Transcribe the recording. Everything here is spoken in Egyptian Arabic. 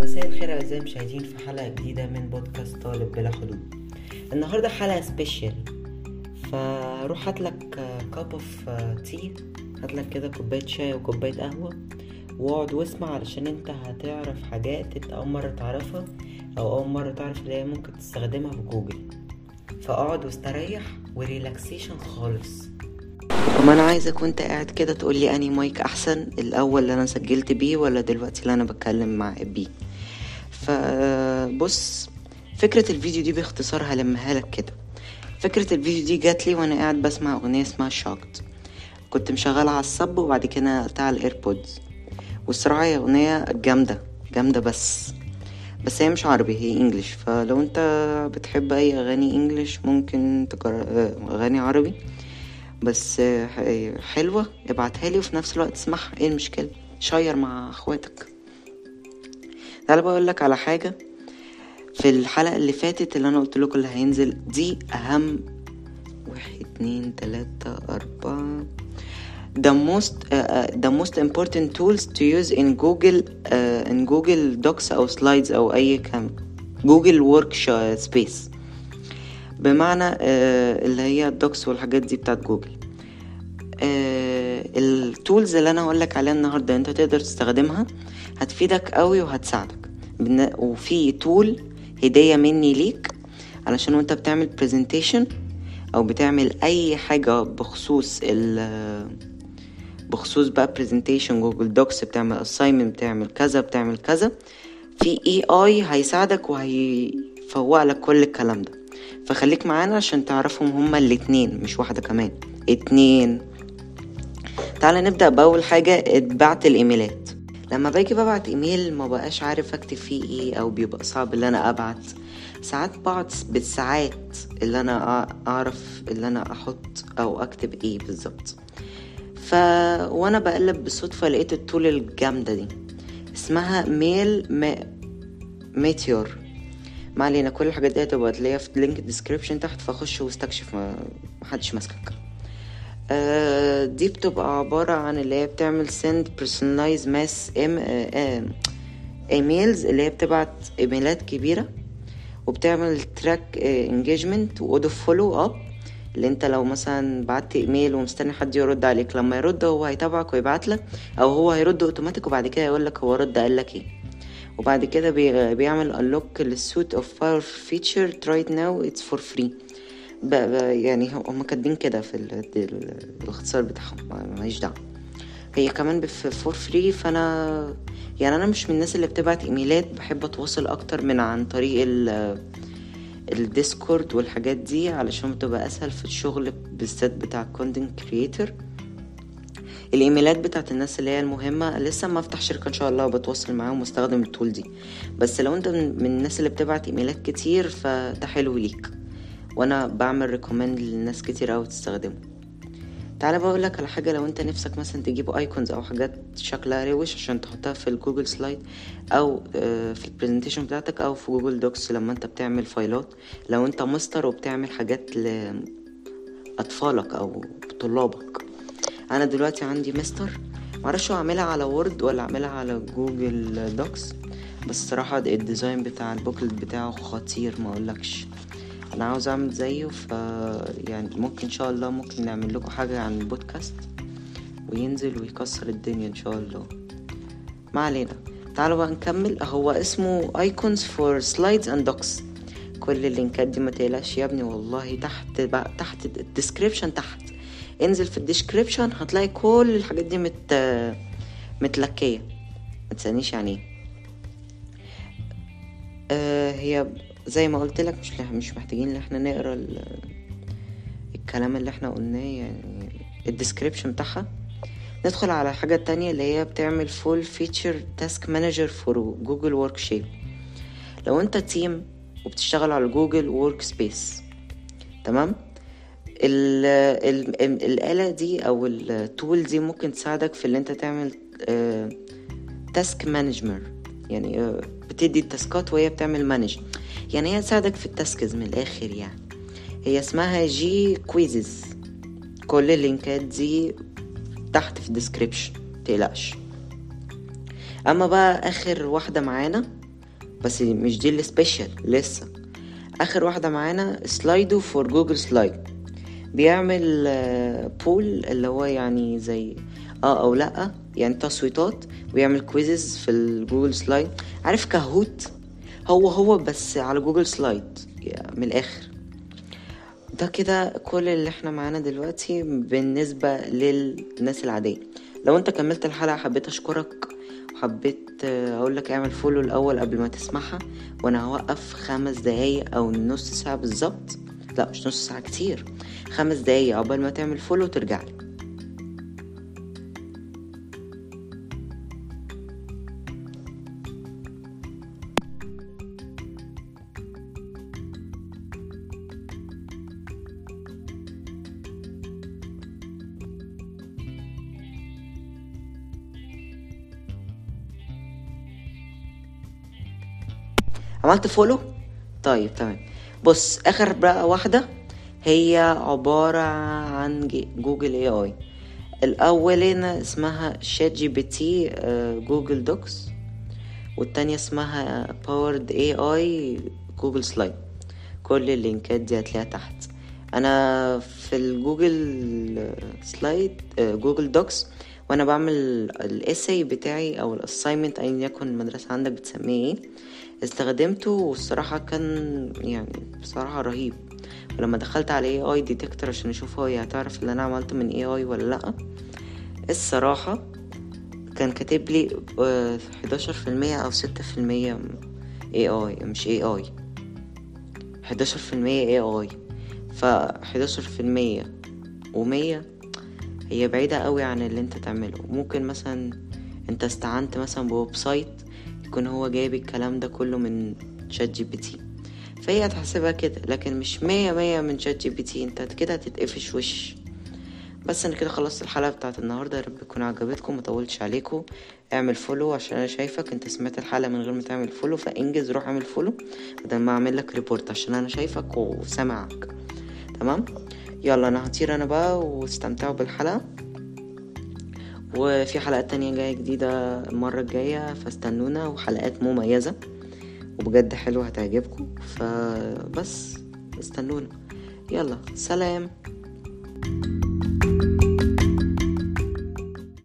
مساء الخير اعزائي المشاهدين في حلقه جديده من بودكاست طالب بلا حدود النهارده حلقه سبيشال فروح هاتلك كاب اوف تي هاتلك كده كوبايه شاي وكوبايه قهوه واقعد واسمع علشان انت هتعرف حاجات انت اول مره تعرفها او اول مره تعرف اللي هي ممكن تستخدمها في جوجل فاقعد واستريح وريلاكسيشن خالص وما انا عايزك وانت قاعد كده تقول لي اني مايك احسن الاول اللي انا سجلت بيه ولا دلوقتي اللي انا بتكلم مع بيه فبص فكرة الفيديو دي باختصار هلمها لك كده فكرة الفيديو دي جات لي وانا قاعد بسمع اغنية اسمها شاكت كنت مشغلها على الصب وبعد كده نقلتها على الايربودز والصراحة هي اغنية جامدة جامدة بس بس هي مش عربي هي انجليش فلو انت بتحب اي اغاني انجليش ممكن تجرب اغاني عربي بس حلوة ابعتها لي وفي نفس الوقت اسمعها ايه المشكلة شير مع اخواتك تعالى بقول لك على حاجة في الحلقة اللي فاتت اللي انا قلت لكم اللي هينزل دي اهم واحد اتنين تلاتة اربعة the most uh, uh, the most important tools to use in Google uh, in Google Docs أو slides أو أي كام Google Work Space بمعنى uh, اللي هي الدوكس والحاجات دي بتاعت جوجل uh, التولز اللي انا هقول لك عليها النهارده انت تقدر تستخدمها هتفيدك قوي وهتساعدك وفي تول هدية مني ليك علشان وانت بتعمل برزنتيشن او بتعمل اي حاجة بخصوص ال بخصوص بقى برزنتيشن جوجل دوكس بتعمل اساينمنت بتعمل كذا بتعمل كذا في اي اي هيساعدك وهيفوق لك كل الكلام ده فخليك معانا عشان تعرفهم هما الاتنين مش واحدة كمان اتنين تعالى نبدأ بأول حاجة اتبعت الايميلات لما باجي ببعت ايميل ما بقاش عارف اكتب فيه ايه او بيبقى صعب اللي انا ابعت ساعات بعض بالساعات اللي انا اعرف اللي انا احط او اكتب ايه بالظبط ف وانا بقلب بالصدفة لقيت التول الجامدة دي اسمها ميل ما... ميتيور ما علينا كل الحاجات دي هتبقى تلاقيها في لينك الديسكريبشن تحت فخش واستكشف ما محدش ماسكك آه دي بتبقى عبارة عن اللي هي بتعمل send personalized mass ام ايميلز اللي هي بتبعت ايميلات كبيرة وبتعمل تراك انجيجمنت واودو فولو اب اللي انت لو مثلا بعت ايميل ومستني حد يرد عليك لما يرد هو هيتابعك ويبعت لك او هو هيرد اوتوماتيك وبعد كده يقول لك هو رد قال لك ايه وبعد كده بي بيعمل unlock للسوت اوف باور فيتشر رايت ناو اتس فور فري يعني هم كاتبين كده في الاختصار بتاعهم ماليش دعوه هي كمان فور فري فانا يعني انا مش من الناس اللي بتبعت ايميلات بحب اتواصل اكتر من عن طريق الديسكورد والحاجات دي علشان بتبقى اسهل في الشغل بالذات بتاع كونتنت كريتور الايميلات بتاعت الناس اللي هي المهمة لسه ما افتح شركة ان شاء الله بتواصل معاهم واستخدم التول دي بس لو انت من الناس اللي بتبعت ايميلات كتير فده حلو ليك وانا بعمل ريكومند للناس كتير اوي تستخدمه تعالى بقول لك على حاجه لو انت نفسك مثلا تجيب ايكونز او حاجات شكلها روش عشان تحطها في الجوجل سلايد او في البرزنتيشن بتاعتك او في جوجل دوكس لما انت بتعمل فايلات لو انت ماستر وبتعمل حاجات لاطفالك او طلابك انا دلوقتي عندي مستر معرفش اعملها على وورد ولا اعملها على جوجل دوكس بس الصراحه الديزاين بتاع البوكلت بتاعه خطير ما اقولكش انا عاوز اعمل زيه ف يعني ممكن ان شاء الله ممكن نعمل لكم حاجه عن البودكاست وينزل ويكسر الدنيا ان شاء الله ما علينا تعالوا بقى نكمل هو اسمه ايكونز فور سلايدز اند دوكس كل اللينكات دي ما تقلقش يا ابني والله تحت بقى تحت الديسكريبشن تحت انزل في الديسكريبشن هتلاقي كل الحاجات دي مت متلكيه ما تسالنيش يعني ايه آه هي زي ما قلت لك مش مش محتاجين ان احنا نقرا الكلام اللي احنا قلناه يعني الديسكريبشن بتاعها ندخل على حاجة تانية اللي هي بتعمل فول فيتشر تاسك مانجر فور جوجل ورك شيب لو انت تيم وبتشتغل على جوجل ورك سبيس تمام ال ال الآلة دي أو التول دي ممكن تساعدك في اللي انت تعمل تاسك مانجمر يعني بتدي التاسكات وهي بتعمل مانج يعني هي تساعدك في التاسكز من الاخر يعني هي اسمها جي كويزز كل اللينكات دي تحت في الديسكريبشن متقلقش اما بقى اخر واحده معانا بس مش دي السبيشال لسه اخر واحدة معانا سلايدو فور جوجل سلايد بيعمل بول اللي هو يعني زي اه او لا يعني تصويتات ويعمل كويزز في الجوجل سلايد عارف كهوت هو هو بس على جوجل سلايد من الاخر ده كده كل اللي احنا معانا دلوقتي بالنسبة للناس العادية لو انت كملت الحلقة حبيت اشكرك وحبيت اقول لك اعمل فولو الاول قبل ما تسمعها وانا هوقف خمس دقايق او نص ساعة بالظبط لا مش نص ساعة كتير خمس دقايق عقبال ما تعمل فولو وترجع لي عملت فولو طيب تمام بص اخر بقى واحده هي عباره عن جوجل اي اي الاولين اسمها شات جي بي تي جوجل دوكس والتانية اسمها باورد اي اي جوجل سلايد كل اللينكات دي هتلاقيها تحت انا في الجوجل سلايد جوجل دوكس وانا بعمل الاساي بتاعي او الاساينمنت ايا يكن المدرسه عندك بتسميه ايه استخدمته والصراحة كان يعني بصراحة رهيب ولما دخلت على اي اي ديتكتور عشان اشوف هو هتعرف اللي انا عملته من اي اي ولا لا الصراحة كان كاتب لي حداشر في المية او ستة في المية اي اي مش اي اي حداشر في المية اي اي فحداشر في المية ومية هي بعيدة قوي عن اللي انت تعمله ممكن مثلا انت استعنت مثلا بويب سايت يكون هو جايب الكلام ده كله من شات جي بي تي فهي هتحسبها كده لكن مش مية مية من شات جي بي تي انت كده هتتقفش وش بس انا كده خلصت الحلقه بتاعت النهارده يا رب تكون عجبتكم مطولتش عليكم اعمل فولو عشان انا شايفك انت سمعت الحلقه من غير ما تعمل فولو فانجز روح اعمل فولو بدل ما اعمل لك ريبورت عشان انا شايفك وسامعك تمام يلا انا هطير انا بقى واستمتعوا بالحلقه وفي حلقات تانية جاية جديدة المرة الجاية فاستنونا وحلقات مميزة وبجد حلوة هتعجبكم فبس استنونا يلا سلام